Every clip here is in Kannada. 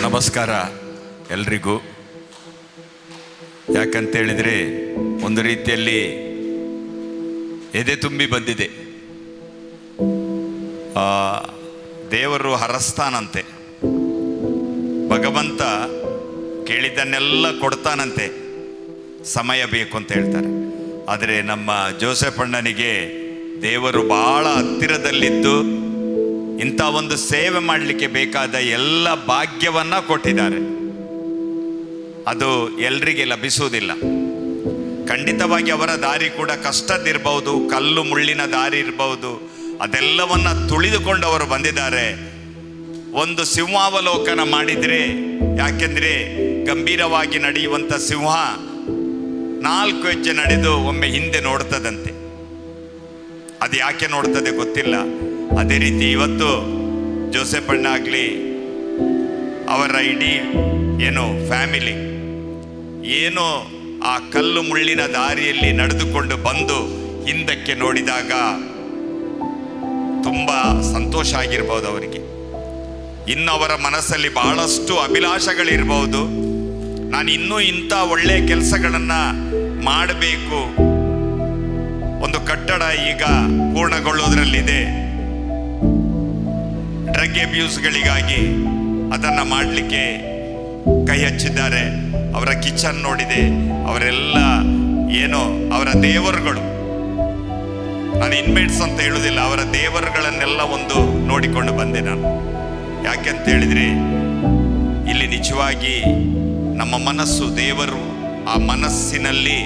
ನಮಸ್ಕಾರ ಎಲ್ರಿಗೂ ಯಾಕಂತೇಳಿದರೆ ಒಂದು ರೀತಿಯಲ್ಲಿ ಎದೆ ತುಂಬಿ ಬಂದಿದೆ ಆ, ದೇವರು ಹರಸ್ತಾನಂತೆ ಭಗವಂತ ಕೇಳಿದ್ದನ್ನೆಲ್ಲ ಕೊಡ್ತಾನಂತೆ ಸಮಯ ಬೇಕು ಅಂತ ಹೇಳ್ತಾರೆ ಆದರೆ ನಮ್ಮ ಜೋಸೆಫ್ ಅಣ್ಣನಿಗೆ ದೇವರು ಬಹಳ ಹತ್ತಿರದಲ್ಲಿದ್ದು ಇಂಥ ಒಂದು ಸೇವೆ ಮಾಡಲಿಕ್ಕೆ ಬೇಕಾದ ಎಲ್ಲ ಭಾಗ್ಯವನ್ನ ಕೊಟ್ಟಿದ್ದಾರೆ ಅದು ಎಲ್ರಿಗೆ ಲಭಿಸುವುದಿಲ್ಲ ಖಂಡಿತವಾಗಿ ಅವರ ದಾರಿ ಕೂಡ ಕಷ್ಟದಿರಬಹುದು ಕಲ್ಲು ಮುಳ್ಳಿನ ದಾರಿ ಇರಬಹುದು ಅದೆಲ್ಲವನ್ನ ತುಳಿದುಕೊಂಡು ಅವರು ಬಂದಿದ್ದಾರೆ ಒಂದು ಸಿಂಹಾವಲೋಕನ ಮಾಡಿದ್ರೆ ಯಾಕೆಂದ್ರೆ ಗಂಭೀರವಾಗಿ ನಡೆಯುವಂತ ಸಿಂಹ ನಾಲ್ಕು ಹೆಜ್ಜೆ ನಡೆದು ಒಮ್ಮೆ ಹಿಂದೆ ನೋಡ್ತದಂತೆ ಅದು ಯಾಕೆ ನೋಡ್ತದೆ ಗೊತ್ತಿಲ್ಲ ಅದೇ ರೀತಿ ಇವತ್ತು ಜೋಸೆಫ್ ಅಣ್ಣ ಆಗಲಿ ಅವರ ಇಡೀ ಏನು ಫ್ಯಾಮಿಲಿ ಏನು ಆ ಕಲ್ಲು ಮುಳ್ಳಿನ ದಾರಿಯಲ್ಲಿ ನಡೆದುಕೊಂಡು ಬಂದು ಹಿಂದಕ್ಕೆ ನೋಡಿದಾಗ ತುಂಬಾ ಸಂತೋಷ ಆಗಿರ್ಬೋದು ಅವರಿಗೆ ಇನ್ನು ಅವರ ಮನಸ್ಸಲ್ಲಿ ಬಹಳಷ್ಟು ಅಭಿಲಾಷಗಳಿರ್ಬಹುದು ನಾನು ಇನ್ನೂ ಇಂಥ ಒಳ್ಳೆಯ ಕೆಲಸಗಳನ್ನ ಮಾಡಬೇಕು ಒಂದು ಕಟ್ಟಡ ಈಗ ಪೂರ್ಣಗೊಳ್ಳೋದ್ರಲ್ಲಿದೆ ಡ್ರಗ್ ಅಬ್ಯೂಸ್ಗಳಿಗಾಗಿ ಅದನ್ನ ಮಾಡಲಿಕ್ಕೆ ಕೈ ಹಚ್ಚಿದ್ದಾರೆ ಅವರ ಕಿಚನ್ ನೋಡಿದೆ ಅವರೆಲ್ಲ ಏನೋ ಅವರ ದೇವರುಗಳು ನಾನು ಇನ್ಮೇಟ್ಸ್ ಅಂತ ಹೇಳುವುದಿಲ್ಲ ಅವರ ದೇವರುಗಳನ್ನೆಲ್ಲ ಒಂದು ನೋಡಿಕೊಂಡು ಬಂದೆ ನಾನು ಯಾಕೆಂತ ಹೇಳಿದ್ರೆ ಇಲ್ಲಿ ನಿಜವಾಗಿ ನಮ್ಮ ಮನಸ್ಸು ದೇವರು ಆ ಮನಸ್ಸಿನಲ್ಲಿ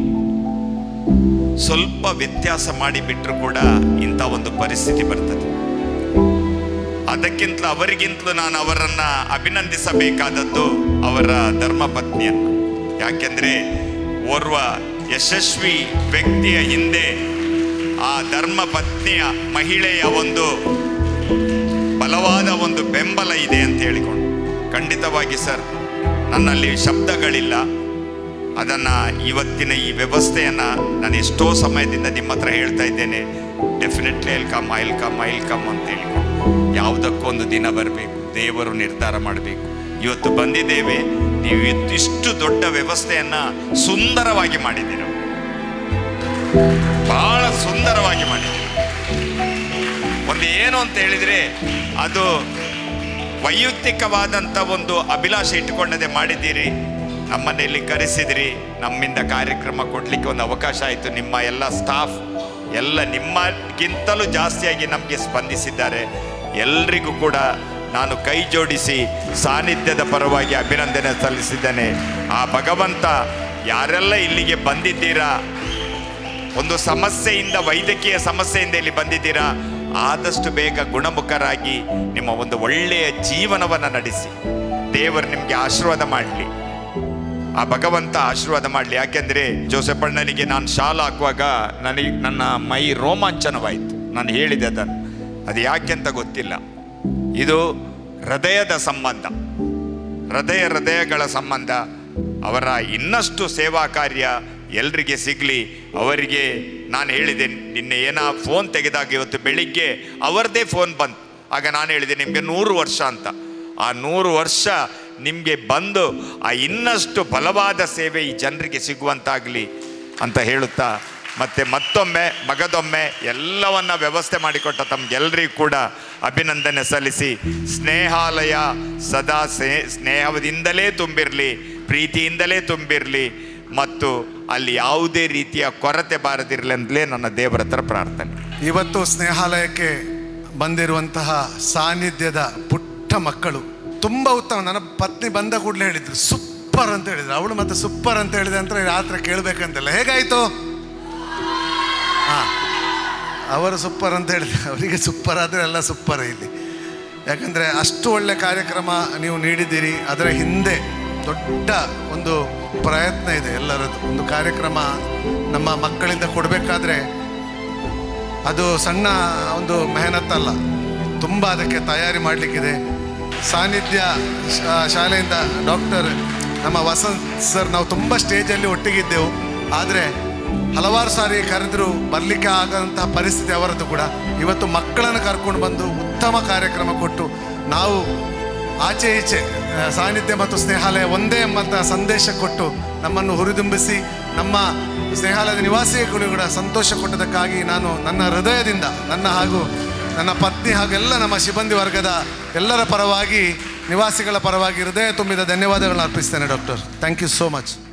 ಸ್ವಲ್ಪ ವ್ಯತ್ಯಾಸ ಮಾಡಿ ಬಿಟ್ಟರು ಕೂಡ ಇಂಥ ಒಂದು ಪರಿಸ್ಥಿತಿ ಬರ್ತದೆ ಅದಕ್ಕಿಂತಲೂ ಅವರಿಗಿಂತಲೂ ನಾನು ಅವರನ್ನ ಅಭಿನಂದಿಸಬೇಕಾದದ್ದು ಅವರ ಧರ್ಮಪತ್ನಿಯನ್ನು ಯಾಕೆಂದ್ರೆ ಓರ್ವ ಯಶಸ್ವಿ ವ್ಯಕ್ತಿಯ ಹಿಂದೆ ಆ ಧರ್ಮ ಪತ್ನಿಯ ಮಹಿಳೆಯ ಒಂದು ಬಲವಾದ ಒಂದು ಬೆಂಬಲ ಇದೆ ಅಂತ ಹೇಳಿಕೊಂಡು ಖಂಡಿತವಾಗಿ ಸರ್ ನನ್ನಲ್ಲಿ ಶಬ್ದಗಳಿಲ್ಲ ಅದನ್ನ ಇವತ್ತಿನ ಈ ವ್ಯವಸ್ಥೆಯನ್ನ ನಾನು ಎಷ್ಟೋ ಸಮಯದಿಂದ ನಿಮ್ಮ ಹತ್ರ ಹೇಳ್ತಾ ಇದ್ದೇನೆ definitely I'll come I'll come I'll come ಅಂತ ಹೇಳಿಕೊಂಡು ಯಾವುದಕ್ಕೊಂದು ದಿನ ಬರಬೇಕು ದೇವರು ನಿರ್ಧಾರ ಮಾಡಬೇಕು ಇವತ್ತು ಬಂದಿದ್ದೇವೆ ನೀವು ಇಷ್ಟು ದೊಡ್ಡ ವ್ಯವಸ್ಥೆಯನ್ನ ಸುಂದರವಾಗಿ ಮಾಡಿದ್ದೀರ ಬಹಳ ಸುಂದರವಾಗಿ ಮಾಡಿದ್ದೀರಿ ಒಂದು ಏನು ಅಂತ ಹೇಳಿದ್ರೆ ಅದು ವೈಯಕ್ತಿಕವಾದಂಥ ಒಂದು ಅಭಿಲಾಷೆ ಇಟ್ಟುಕೊಂಡದೆ ಮಾಡಿದ್ದೀರಿ ನಮ್ಮನ್ನ ಇಲ್ಲಿ ಕರೆಸಿದಿರಿ ನಮ್ಮಿಂದ ಕಾರ್ಯಕ್ರಮ ಕೊಡ್ಲಿಕ್ಕೆ ಒಂದು ಅವಕಾಶ ಆಯಿತು ನಿಮ್ಮ ಎಲ್ಲ ಸ್ಟಾಫ್ ಎಲ್ಲ ನಿಮ್ಮಗಿಂತಲೂ ಜಾಸ್ತಿಯಾಗಿ ನಮಗೆ ಸ್ಪಂದಿಸಿದ್ದಾರೆ ಎಲ್ರಿಗೂ ಕೂಡ ನಾನು ಕೈ ಜೋಡಿಸಿ ಸಾನ್ನಿಧ್ಯದ ಪರವಾಗಿ ಅಭಿನಂದನೆ ಸಲ್ಲಿಸಿದ್ದೇನೆ ಆ ಭಗವಂತ ಯಾರೆಲ್ಲ ಇಲ್ಲಿಗೆ ಬಂದಿದ್ದೀರಾ ಒಂದು ಸಮಸ್ಯೆಯಿಂದ ವೈದ್ಯಕೀಯ ಸಮಸ್ಯೆಯಿಂದ ಇಲ್ಲಿ ಬಂದಿದ್ದೀರಾ ಆದಷ್ಟು ಬೇಗ ಗುಣಮುಖರಾಗಿ ನಿಮ್ಮ ಒಂದು ಒಳ್ಳೆಯ ಜೀವನವನ್ನು ನಡೆಸಿ ದೇವರು ನಿಮಗೆ ಆಶೀರ್ವಾದ ಮಾಡಲಿ ಆ ಭಗವಂತ ಆಶೀರ್ವಾದ ಮಾಡಲಿ ಯಾಕೆಂದ್ರೆ ಜೋಸೆಫಣ್ಣನಿಗೆ ನಾನು ಶಾಲ ಹಾಕುವಾಗ ನನಗೆ ನನ್ನ ಮೈ ರೋಮಾಂಚನವಾಯಿತು ನಾನು ಹೇಳಿದೆ ಅದನ್ನು ಅದು ಯಾಕೆ ಅಂತ ಗೊತ್ತಿಲ್ಲ ಇದು ಹೃದಯದ ಸಂಬಂಧ ಹೃದಯ ಹೃದಯಗಳ ಸಂಬಂಧ ಅವರ ಇನ್ನಷ್ಟು ಸೇವಾ ಕಾರ್ಯ ಎಲ್ರಿಗೆ ಸಿಗಲಿ ಅವರಿಗೆ ನಾನು ಹೇಳಿದೆ ನಿನ್ನೆ ಏನ ಫೋನ್ ತೆಗೆದಾಗ ಇವತ್ತು ಬೆಳಿಗ್ಗೆ ಅವರದೇ ಫೋನ್ ಬಂತು ಆಗ ನಾನು ಹೇಳಿದೆ ನಿಮಗೆ ನೂರು ವರ್ಷ ಅಂತ ಆ ನೂರು ವರ್ಷ ನಿಮಗೆ ಬಂದು ಆ ಇನ್ನಷ್ಟು ಬಲವಾದ ಸೇವೆ ಈ ಜನರಿಗೆ ಸಿಗುವಂತಾಗಲಿ ಅಂತ ಹೇಳುತ್ತಾ ಮತ್ತೆ ಮತ್ತೊಮ್ಮೆ ಮಗದೊಮ್ಮೆ ಎಲ್ಲವನ್ನ ವ್ಯವಸ್ಥೆ ಮಾಡಿಕೊಟ್ಟ ತಮ್ಗೆಲ್ರಿಗೂ ಕೂಡ ಅಭಿನಂದನೆ ಸಲ್ಲಿಸಿ ಸ್ನೇಹಾಲಯ ಸದಾ ಸ್ನೇ ಸ್ನೇಹದಿಂದಲೇ ತುಂಬಿರಲಿ ಪ್ರೀತಿಯಿಂದಲೇ ತುಂಬಿರಲಿ ಮತ್ತು ಅಲ್ಲಿ ಯಾವುದೇ ರೀತಿಯ ಕೊರತೆ ಬಾರದಿರಲಿ ಅಂತಲೇ ನನ್ನ ದೇವರ ಹತ್ರ ಪ್ರಾರ್ಥನೆ ಇವತ್ತು ಸ್ನೇಹಾಲಯಕ್ಕೆ ಬಂದಿರುವಂತಹ ಸಾನ್ನಿಧ್ಯದ ಪುಟ್ಟ ಮಕ್ಕಳು ತುಂಬ ಉತ್ತಮ ನನ್ನ ಪತ್ನಿ ಬಂದ ಕೂಡಲೇ ಹೇಳಿದ್ರು ಸೂಪರ್ ಅಂತ ಹೇಳಿದ್ರು ಅವಳು ಮತ್ತೆ ಸೂಪರ್ ಅಂತ ಹೇಳಿದೆ ಅಂತ ರಾತ್ರಿ ಕೇಳಬೇಕಂತಿಲ್ಲ ಹೇಗಾಯ್ತು ಹಾ ಅವರು ಸೂಪರ್ ಅಂತ ಹೇಳಿದ್ರೆ ಅವರಿಗೆ ಸೂಪರ್ ಆದರೆ ಎಲ್ಲ ಸೂಪರ್ ಇಲ್ಲಿ ಯಾಕಂದರೆ ಅಷ್ಟು ಒಳ್ಳೆ ಕಾರ್ಯಕ್ರಮ ನೀವು ನೀಡಿದ್ದೀರಿ ಅದರ ಹಿಂದೆ ದೊಡ್ಡ ಒಂದು ಪ್ರಯತ್ನ ಇದೆ ಎಲ್ಲರದ್ದು ಒಂದು ಕಾರ್ಯಕ್ರಮ ನಮ್ಮ ಮಕ್ಕಳಿಂದ ಕೊಡಬೇಕಾದ್ರೆ ಅದು ಸಣ್ಣ ಒಂದು ಮೆಹನತ್ತಲ್ಲ ತುಂಬ ಅದಕ್ಕೆ ತಯಾರಿ ಮಾಡಲಿಕ್ಕಿದೆ ಸಾನ್ನಿಧ್ಯ ಶಾ- ಶಾಲೆಯಿಂದ ಡಾಕ್ಟರ್ ನಮ್ಮ ವಸಂತ್ ಸರ್ ನಾವು ತುಂಬ ಸ್ಟೇಜಲ್ಲಿ ಒಟ್ಟಿಗಿದ್ದೆವು ಆದರೆ ಹಲವಾರು ಸಾರಿ ಕರೆದರೂ ಬರಲಿಕ್ಕೆ ಆಗಂತಹ ಪರಿಸ್ಥಿತಿ ಅವರದ್ದು ಕೂಡ ಇವತ್ತು ಮಕ್ಕಳನ್ನು ಕರ್ಕೊಂಡು ಬಂದು ಉತ್ತಮ ಕಾರ್ಯಕ್ರಮ ಕೊಟ್ಟು ನಾವು ಆಚೆ ಈಚೆ ಆ, ಸಾನ್ನಿಧ್ಯ ಮತ್ತು ಸ್ನೇಹಾಲಯ ಒಂದೇ ಎಂಬಂತಹ ಸಂದೇಶ ಕೊಟ್ಟು ನಮ್ಮನ್ನು ಹುರಿದುಂಬಿಸಿ ನಮ್ಮ ಸ್ನೇಹಾಲಯದ ನಿವಾಸಿಗಳು ಕೂಡ ಸಂತೋಷ ಕೊಟ್ಟದಕ್ಕಾಗಿ ನಾನು ನನ್ನ ಹೃದಯದಿಂದ ನನ್ನ ಹಾಗೂ ನನ್ನ ಪತ್ನಿ ಹಾಗೂ ಎಲ್ಲ ನಮ್ಮ ಸಿಬ್ಬಂದಿ ವರ್ಗದ ಎಲ್ಲರ ಪರವಾಗಿ ನಿವಾಸಿಗಳ ಪರವಾಗಿ ಹೃದಯ ತುಂಬಿದ ಧನ್ಯವಾದಗಳನ್ನ ಅರ್ಪಿಸ್ತೇನೆ doctor thank you so much